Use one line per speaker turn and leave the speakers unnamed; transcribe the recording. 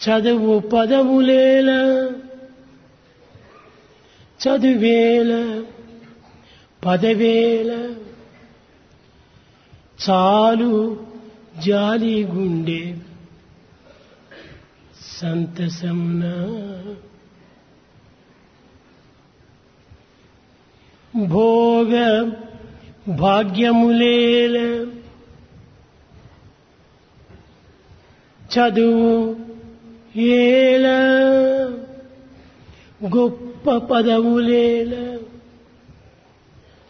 చదువు పదములేల చదువేల పదవేల చాలు జాలి గుండె సంతసమున భోగ భాగ్యములేల చదువు ఏల గొప్ప పదవులేల